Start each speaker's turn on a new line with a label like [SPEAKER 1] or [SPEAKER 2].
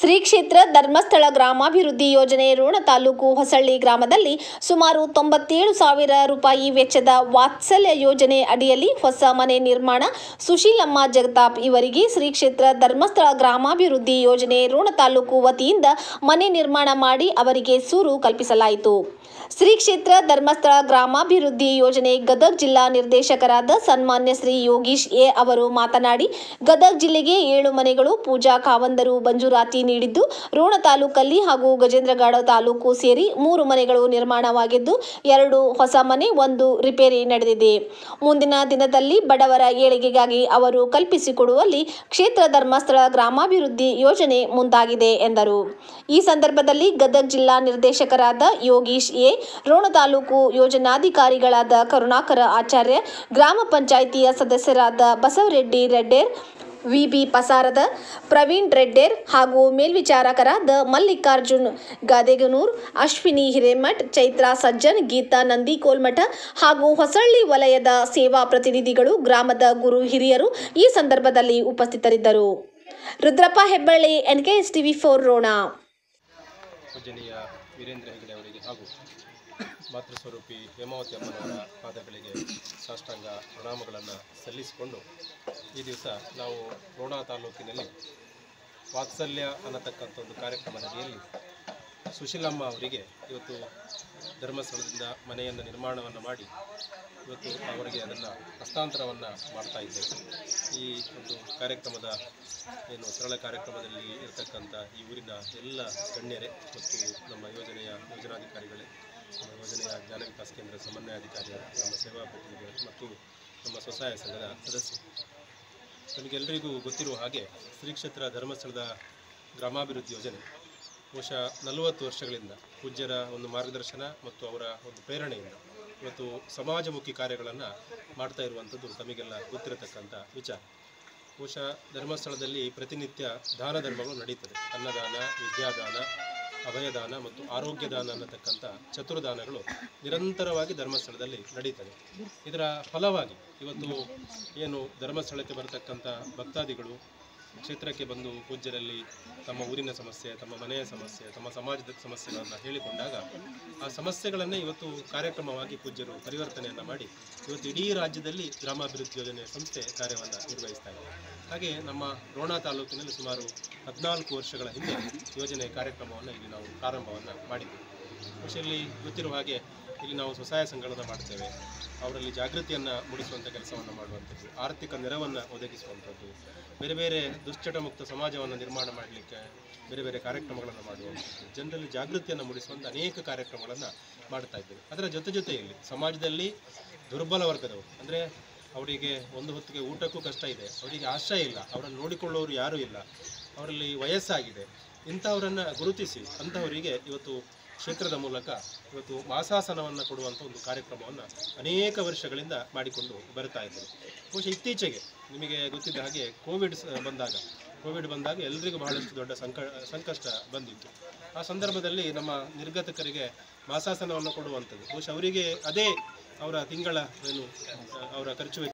[SPEAKER 1] ಶ್ರೀ ಕ್ಷೇತ್ರ ಧರ್ಮಸ್ಥಳ ಗ್ರಾಮಾಭಿವೃದ್ಧಿ ಯೋಜನೆ ರೋಣ ತಾಲೂಕು ಹೊಸಳ್ಳಿ ಗ್ರಾಮದಲ್ಲಿ ಸುಮಾರು ತೊಂಬತ್ತೇಳು ಸಾವಿರ ರೂಪಾಯಿ ವೆಚ್ಚದ ವಾತ್ಸಲ್ಯ ಯೋಜನೆ ಅಡಿಯಲ್ಲಿ ಹೊಸ ಮನೆ ನಿರ್ಮಾಣ ಸುಶೀಲಮ್ಮ ಜಗತಾಪ್ ಇವರಿಗೆ ಶ್ರೀ ಕ್ಷೇತ್ರ ಧರ್ಮಸ್ಥಳ ಗ್ರಾಮಾಭಿವೃದ್ಧಿ ಯೋಜನೆ ರೋಣ ತಾಲೂಕು ವತಿಯಿಂದ ಮನೆ ನಿರ್ಮಾಣ ಮಾಡಿ ಅವರಿಗೆ ಸೂರು ಕಲ್ಪಿಸಲಾಯಿತು ಶ್ರೀ ಕ್ಷೇತ್ರ ಧರ್ಮಸ್ಥಳ ಗ್ರಾಮಾಭಿವೃದ್ಧಿ ಯೋಜನೆ ಗದಗ್ ಜಿಲ್ಲಾ ನಿರ್ದೇಶಕರಾದ ಸನ್ಮಾನ್ಯ ಶ್ರೀ ಯೋಗೀಶ್ ಎ ಅವರು ಮಾತನಾಡಿ ಗದಗ್ ಜಿಲ್ಲೆಗೆ ಏಳು ಮನೆಗಳು ಪೂಜಾ ಕಾವಂದರು ಮಂಜೂರಾತಿ ನೀಡಿದ್ದು ರೋಣ ತಾಲೂಕಲ್ಲಿ ಹಾಗೂ ಗಜೇಂದ್ರಗಡ ತಾಲೂಕು ಸೇರಿ ಮೂರು ಮನೆಗಳು ನಿರ್ಮಾಣವಾಗಿದ್ದು ಎರಡು ಹೊಸ ಮನೆ ಒಂದು ರಿಪೇರಿ ನಡೆದಿದೆ ಮುಂದಿನ ದಿನದಲ್ಲಿ ಬಡವರ ಏಳಿಗೆಗಾಗಿ ಅವರು ಕಲ್ಪಿಸಿಕೊಡುವಲ್ಲಿ ಕ್ಷೇತ್ರ ಧರ್ಮಸ್ಥಳ ಗ್ರಾಮಾಭಿವೃದ್ಧಿ ಯೋಜನೆ ಮುಂದಾಗಿದೆ ಎಂದರು ಈ ಸಂದರ್ಭದಲ್ಲಿ ಗದಗ್ ಜಿಲ್ಲಾ ನಿರ್ದೇಶಕರಾದ ಯೋಗೀಶ್ ಎ ರೋಣ ತಾಲೂಕು ಯೋಜನಾಧಿಕಾರಿಗಳಾದ ಕರುಣಾಕರ ಆಚಾರ್ಯ ಗ್ರಾಮ ಪಂಚಾಯಿತಿಯ ಸದಸ್ಯರಾದ ಬಸವರೆಡ್ಡಿ ರೆಡ್ಡೇರ್ ವಿಬಿ ಪಸಾರದ ಪ್ರವೀಣ್ ರೆಡ್ಡೇರ್ ಹಾಗೂ ಮೇಲ್ವಿಚಾರಕರಾದ ಮಲ್ಲಿಕಾರ್ಜುನ್ ಗಾದೆಗನೂರ್ ಅಶ್ವಿನಿ ಹಿರೇಮಠ್ ಚೈತ್ರಾ ಸಜ್ಜನ್ ಗೀತಾ ನಂದಿಕೋಲ್ಮಠ ಹಾಗೂ ಹೊಸಳ್ಳಿ ವಲಯದ ಸೇವಾ ಪ್ರತಿನಿಧಿಗಳು ಗ್ರಾಮದ ಗುರು ಹಿರಿಯರು ಈ ಸಂದರ್ಭದಲ್ಲಿ ಉಪಸ್ಥಿತರಿದ್ದರು Rudrappa Hebballi N K S TV four Ron
[SPEAKER 2] ಪೂಜನೀಯ ವೀರೇಂದ್ರ ಹೆಗಡೆ ಅವರಿಗೆ ಹಾಗೂ ಮಾತೃಸ್ವರೂಪಿ ಹೇಮಾವತಿ ಅಮ್ಮನವರ ಪಾದಗಳಿಗೆ ಸಾಷ್ಟಾಂಗ ಪ್ರಣಾಮಗಳನ್ನು ಸಲ್ಲಿಸಿಕೊಂಡು ಈ ದಿವಸ ನಾವು ರೋಣ ತಾಲೂಕಿನಲ್ಲಿ ವಾತ್ಸಲ್ಯ ಅನ್ನತಕ್ಕಂಥ ಒಂದು ಕಾರ್ಯಕ್ರಮದ ಅಡಿಯಲ್ಲಿ ಸುಶೀಲಮ್ಮ ಅವರಿಗೆ ಇವತ್ತು ಧರ್ಮಸ್ಥಳದಿಂದ ಮನೆಯನ್ನು ನಿರ್ಮಾಣವನ್ನು ಮಾಡಿ ಇವತ್ತು ಅವರಿಗೆ ಅದನ್ನು ಹಸ್ತಾಂತರವನ್ನು ಮಾಡ್ತಾ ಇದ್ದೇವೆ ಈ ಒಂದು ಕಾರ್ಯಕ್ರಮದ ಏನು ಸರಳ ಕಾರ್ಯಕ್ರಮದಲ್ಲಿ ಇರತಕ್ಕಂಥ ಈ ಊರಿನ ಎಲ್ಲ ಗಣ್ಯರೇ ಮತ್ತು ನಮ್ಮ ಯೋಜನೆಯ ಯೋಜನಾಧಿಕಾರಿಗಳೇ ನಮ್ಮ ಯೋಜನೆಯ ಜ್ಞಾನ ವಿಕಾಸ ಕೇಂದ್ರ ಸಮನ್ವಯಾಧಿಕಾರಿಗಳು ನಮ್ಮ ಸೇವಾ ಪ್ರತಿನಿಧಿಗಳು ಮತ್ತು ನಮ್ಮ ಸ್ವಸಹಾಯ ಸಂಘದ ಸದಸ್ಯರು ನಮಗೆಲ್ಲರಿಗೂ ಗೊತ್ತಿರುವ ಹಾಗೆ ಶ್ರೀ ಕ್ಷೇತ್ರ ಧರ್ಮಸ್ಥಳದ ಗ್ರಾಮಾಭಿವೃದ್ಧಿ ಯೋಜನೆ ಬಹುಶಃ ನಲವತ್ತು ವರ್ಷಗಳಿಂದ ಪೂಜ್ಯರ ಒಂದು ಮಾರ್ಗದರ್ಶನ ಮತ್ತು ಅವರ ಒಂದು ಪ್ರೇರಣೆಯಿಂದ ಇವತ್ತು ಸಮಾಜಮುಖಿ ಕಾರ್ಯಗಳನ್ನು ಮಾಡ್ತಾ ಇರುವಂಥದ್ದು ತಮಗೆಲ್ಲ ಗೊತ್ತಿರತಕ್ಕಂಥ ವಿಚಾರ ಬಹುಶಃ ಧರ್ಮಸ್ಥಳದಲ್ಲಿ ಪ್ರತಿನಿತ್ಯ ದಾನ ಧರ್ಮಗಳು ನಡೀತದೆ ಅನ್ನದಾನ ವಿದ್ಯಾದಾನ ಅಭಯದಾನ ಮತ್ತು ಆರೋಗ್ಯದಾನ ಅನ್ನತಕ್ಕಂಥ ಚತುರ್ದಾನಗಳು ನಿರಂತರವಾಗಿ ಧರ್ಮಸ್ಥಳದಲ್ಲಿ ನಡೀತದೆ ಇದರ ಫಲವಾಗಿ ಇವತ್ತು ಏನು ಧರ್ಮಸ್ಥಳಕ್ಕೆ ಬರತಕ್ಕಂಥ ಭಕ್ತಾದಿಗಳು ಕ್ಷೇತ್ರಕ್ಕೆ ಬಂದು ಪೂಜ್ಯರಲ್ಲಿ ತಮ್ಮ ಊರಿನ ಸಮಸ್ಯೆ ತಮ್ಮ ಮನೆಯ ಸಮಸ್ಯೆ ತಮ್ಮ ಸಮಾಜದ ಸಮಸ್ಯೆಗಳನ್ನು ಹೇಳಿಕೊಂಡಾಗ ಆ ಸಮಸ್ಯೆಗಳನ್ನೇ ಇವತ್ತು ಕಾರ್ಯಕ್ರಮವಾಗಿ ಪೂಜ್ಯರು ಪರಿವರ್ತನೆಯನ್ನು ಮಾಡಿ ಇವತ್ತು ಇಡೀ ರಾಜ್ಯದಲ್ಲಿ ಗ್ರಾಮಾಭಿವೃದ್ಧಿ ಯೋಜನೆ ಸಂಸ್ಥೆ ಕಾರ್ಯವನ್ನು ನಿರ್ವಹಿಸ್ತಾ ಇದೆ ಹಾಗೆ ನಮ್ಮ ರೋಣ ತಾಲೂಕಿನಲ್ಲಿ ಸುಮಾರು ಹದಿನಾಲ್ಕು ವರ್ಷಗಳ ಹಿಂದೆ ಯೋಜನೆ ಕಾರ್ಯಕ್ರಮವನ್ನು ಇಲ್ಲಿ ನಾವು ಪ್ರಾರಂಭವನ್ನು ಮಾಡಿದ್ದೇವೆ ಬಹುಶಃ ಇಲ್ಲಿ ಗೊತ್ತಿರುವ ಹಾಗೆ ಇಲ್ಲಿ ನಾವು ಸ್ವಸಹಾಯ ಸಂಘಗಳನ್ನು ಮಾಡ್ತೇವೆ ಅವರಲ್ಲಿ ಜಾಗೃತಿಯನ್ನು ಮೂಡಿಸುವಂಥ ಕೆಲಸವನ್ನು ಮಾಡುವಂಥದ್ದು ಆರ್ಥಿಕ ನೆರವನ್ನು ಒದಗಿಸುವಂಥದ್ದು ಬೇರೆ ಬೇರೆ ದುಶ್ಚಟ ಮುಕ್ತ ಸಮಾಜವನ್ನು ನಿರ್ಮಾಣ ಮಾಡಲಿಕ್ಕೆ ಬೇರೆ ಬೇರೆ ಕಾರ್ಯಕ್ರಮಗಳನ್ನು ಮಾಡುವಂಥದ್ದು ಜನರಲ್ಲಿ ಜಾಗೃತಿಯನ್ನು ಮೂಡಿಸುವಂಥ ಅನೇಕ ಕಾರ್ಯಕ್ರಮಗಳನ್ನು ಮಾಡ್ತಾ ಇದ್ದೇವೆ ಅದರ ಜೊತೆ ಜೊತೆಯಲ್ಲಿ ಸಮಾಜದಲ್ಲಿ ದುರ್ಬಲ ವರ್ಗದವರು ಅಂದರೆ ಅವರಿಗೆ ಒಂದು ಹೊತ್ತಿಗೆ ಊಟಕ್ಕೂ ಕಷ್ಟ ಇದೆ ಅವರಿಗೆ ಆಶ್ರಯ ಇಲ್ಲ ಅವರನ್ನು ನೋಡಿಕೊಳ್ಳೋರು ಯಾರೂ ಇಲ್ಲ ಅವರಲ್ಲಿ ವಯಸ್ಸಾಗಿದೆ ಇಂಥವರನ್ನು ಗುರುತಿಸಿ ಅಂಥವರಿಗೆ ಇವತ್ತು ಕ್ಷೇತ್ರದ ಮೂಲಕ ಇವತ್ತು ವಾಸಾಸನವನ್ನು ಕೊಡುವಂಥ ಒಂದು ಕಾರ್ಯಕ್ರಮವನ್ನು ಅನೇಕ ವರ್ಷಗಳಿಂದ ಮಾಡಿಕೊಂಡು ಬರ್ತಾ ಇದ್ದೇವೆ ಬಹುಶಃ ಇತ್ತೀಚೆಗೆ ನಿಮಗೆ ಗೊತ್ತಿದ್ದ ಹಾಗೆ ಕೋವಿಡ್ ಸ- ಬಂದಾಗ ಕೋವಿಡ್ ಬಂದಾಗ ಎಲ್ರಿಗೂ ಬಹಳಷ್ಟು ದೊಡ್ಡ ಸಂಕ ಸಂಕಷ್ಟ ಬಂದಿತ್ತು ಆ ಸಂದರ್ಭದಲ್ಲಿ ನಮ್ಮ ನಿರ್ಗತಕರಿಗೆ ಮಾಸಾಸನವನ್ನು ಕೊಡುವಂಥದ್ದು ಬಹುಶಃ ಅವರಿಗೆ ಅದೇ ಅವರ ತಿಂಗಳ ಏನು ಅವರ ಖರ್ಚು ವೆಚ್ಚ